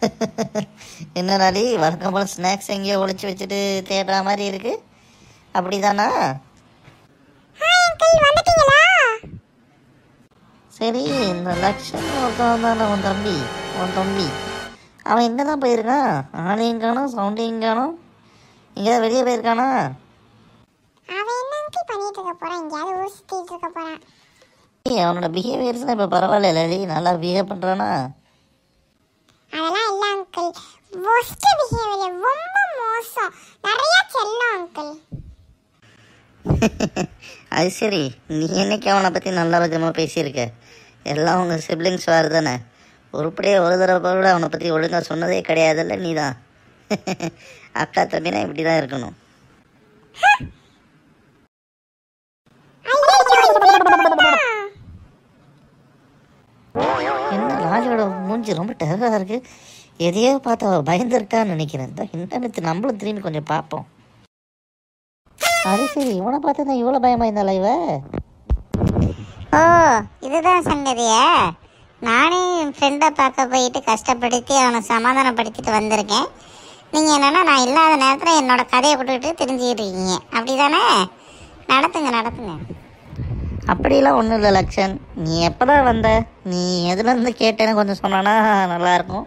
என்னடாடி வழக்கம் போல் ஸ்நாக்ஸ் எங்கேயோ ஒளிச்சு வச்சுட்டு தேடுற மாதிரி இருக்கு அப்படிதானா ஹாய் அங்கிள் வந்துட்டீங்களா சரி இந்த லக்ஷன் ஒருத்தன் தானே உன் தம்பி உன் தம்பி அவன் எங்கே தான் போயிருக்கான் ஆளையும் காணும் சவுண்டையும் காணும் எங்கேயாவது வெளியே போயிருக்கானா அவன் என்ன அங்கிள் பண்ணிட்டு இருக்க போறான் எங்கேயாவது ஊர் சுத்திட்டு இருக்க போறான் ஏய், அவனோட பிஹேவியர்ஸ்லாம் இப்போ பரவாயில்ல லலி நல்லா பிஹேவ் பண்ணுறானா அதெல்லாம் இல்ல அங்கிள் ஒஸ்ட் பிஹேவியர் ரொம்ப மோசம் நிறைய செல்லம் அங்கிள் அது சரி நீ என்னைக்கு அவனை பற்றி நல்ல விதமாக பேசியிருக்க எல்லாம் உங்கள் சிப்ளிங்ஸ் வேறு தானே உருப்படியே ஒரு தடவை கூட அவனை பற்றி ஒழுங்காக சொன்னதே கிடையாதுல்ல நீ தான் அக்கா தம்பினா இப்படி தான் இருக்கணும் என்ன லாலியோட மூஞ்சி ரொம்ப டெரராக இருக்கு எதையோ பார்த்து அவள் பயந்துருக்கான்னு நினைக்கிறேன் இந்த இன்டர்நெட் நம்மளும் திரும்பி கொஞ்சம் பார்ப்போம் அது சரி இவனை பார்த்து தான் இவ்வளோ பயமா இருந்தாளா இவ ஓ இதுதான் சங்கதியா நானே என் ஃப்ரெண்டை பார்க்க போயிட்டு கஷ்டப்படுத்தி அவனை சமாதானப்படுத்திட்டு வந்திருக்கேன் நீங்கள் என்னன்னா நான் இல்லாத நேரத்தில் என்னோட கதையை போட்டுக்கிட்டு தெரிஞ்சுக்கிட்டு இருக்கீங்க அப்படிதானே நடத்துங்க நடத்துங்க அப்படிலாம் ஒன்றும் இல்லை லக்ஷன் நீ எப்போ தான் வந்த நீ எதுலேருந்து கேட்டேன்னு கொஞ்சம் சொன்னானா நல்லாயிருக்கும்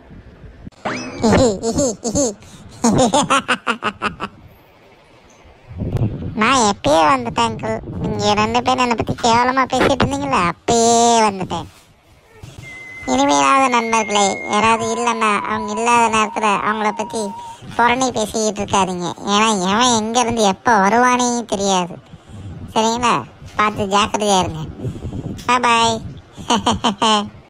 நான் எப்பயே வந்துட்டேன் அங்கிள் நீங்கள் ரெண்டு பேரும் என்னை பற்றி கேவலமாக பேசிட்டு இருந்தீங்களே அப்பயே வந்துட்டேன் இனிமேலாவது நண்பர்களே யாராவது இல்லைன்னா அவங்க இல்லாத நேரத்தில் அவங்கள பற்றி புரணி பேசிக்கிட்டு இருக்காதீங்க ஏன்னா எவன் எங்கேருந்து எப்போ வருவானே தெரியாது சரிங்களா பார்த்து ஜாக்கிரதையா இருங்க பாய்